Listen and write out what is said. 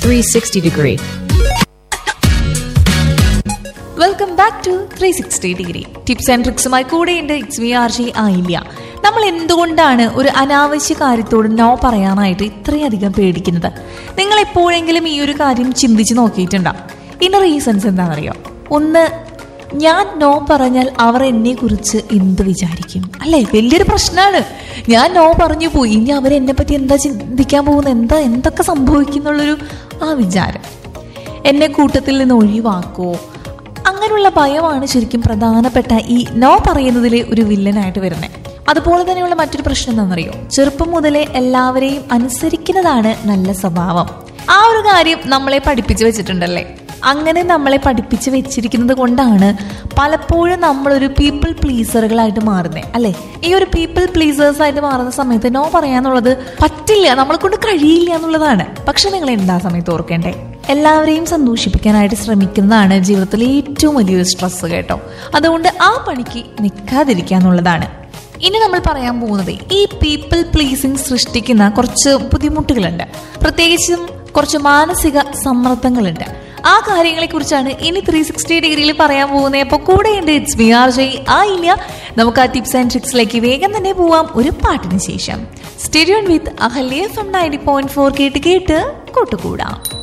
360 degree. Welcome back to three sixty degree tips and ട്രിക്സുമായി കൂടെയുണ്ട് it's V R G ആയില്ല നമ്മൾ എന്തുകൊണ്ടാണ് ഒരു അനാവശ്യ കാര്യത്തോട് നോ പറയാനായിട്ട് ഇത്രയധികം പേടിക്കുന്നത് നിങ്ങൾ എപ്പോഴെങ്കിലും ഈ ഒരു കാര്യം ചിന്തിച്ച് നോക്കിയിട്ടുണ്ടാവും ഇതിന്റെ റീസൺസ് എന്താണെന്നറിയോ ഒന്ന് ഞാൻ നോ പറഞ്ഞാൽ അവർ എന്നെ കുറിച്ച് എന്ത് വിചാരിക്കും അല്ലേ വലിയൊരു പ്രശ്നമാണ് ഞാൻ നോ പറഞ്ഞു പോയി ഇനി അവർ എന്നെ പറ്റി എന്താ ചിന്തിക്കാൻ പോകുന്നത് എന്താ എന്തൊക്കെ സംഭവിക്കുന്നുള്ളൊരു ആ വിചാരം എന്നെ കൂട്ടത്തിൽ നിന്ന് ഒഴിവാക്കോ അങ്ങനെയുള്ള ഭയമാണ് ശരിക്കും പ്രധാനപ്പെട്ട ഈ നോ പറയുന്നതിലെ ഒരു വില്ലനായിട്ട് വരുന്നത് അതുപോലെ തന്നെയുള്ള മറ്റൊരു പ്രശ്നം എന്താണെന്നറിയോ ചെറുപ്പം മുതലേ എല്ലാവരെയും അനുസരിക്കുന്നതാണ് നല്ല സ്വഭാവം ആ ഒരു കാര്യം നമ്മളെ പഠിപ്പിച്ചു വെച്ചിട്ടുണ്ടല്ലേ അങ്ങനെ നമ്മളെ പഠിപ്പിച്ച് വെച്ചിരിക്കുന്നത് കൊണ്ടാണ് പലപ്പോഴും നമ്മളൊരു പീപ്പിൾ പ്ലീസറുകളായിട്ട് മാറുന്നത് അല്ലെ ഈ ഒരു പീപ്പിൾ പ്ലീസേഴ്സ് ആയിട്ട് മാറുന്ന സമയത്ത് നോ പറയാന്നുള്ളത് പറ്റില്ല നമ്മളെ കൊണ്ട് കഴിയില്ല എന്നുള്ളതാണ് പക്ഷെ നിങ്ങൾ എന്താ സമയത്ത് ഓർക്കേണ്ടേ എല്ലാവരെയും സന്തോഷിപ്പിക്കാനായിട്ട് ശ്രമിക്കുന്നതാണ് ജീവിതത്തിലെ ഏറ്റവും വലിയൊരു സ്ട്രെസ് കേട്ടോ അതുകൊണ്ട് ആ പണിക്ക് നിൽക്കാതിരിക്കുക എന്നുള്ളതാണ് ഇനി നമ്മൾ പറയാൻ പോകുന്നത് ഈ പീപ്പിൾ പ്ലീസിങ് സൃഷ്ടിക്കുന്ന കുറച്ച് ബുദ്ധിമുട്ടുകളുണ്ട് പ്രത്യേകിച്ചും കുറച്ച് മാനസിക സമ്മർദ്ദങ്ങളുണ്ട് ആ കാര്യങ്ങളെ കുറിച്ചാണ് ഇനി ത്രീ സിക്സ്റ്റി ഡിഗ്രിയിൽ പറയാൻ പോകുന്നത് അപ്പോൾ കൂടെയുണ്ട് ഇറ്റ്സ് ബി ആർ ജെ ആ ഇല്ല നമുക്ക് ആ ടിപ്സ് ആൻഡ് ട്രിക്സിലേക്ക് വേഗം തന്നെ പോവാം ഒരു പാട്ടിന് ശേഷം സ്റ്റേഡിയോൺ with Ahalya from ninety point four കേട്ട് കേട്ട് കൂട്ടുകൂടാം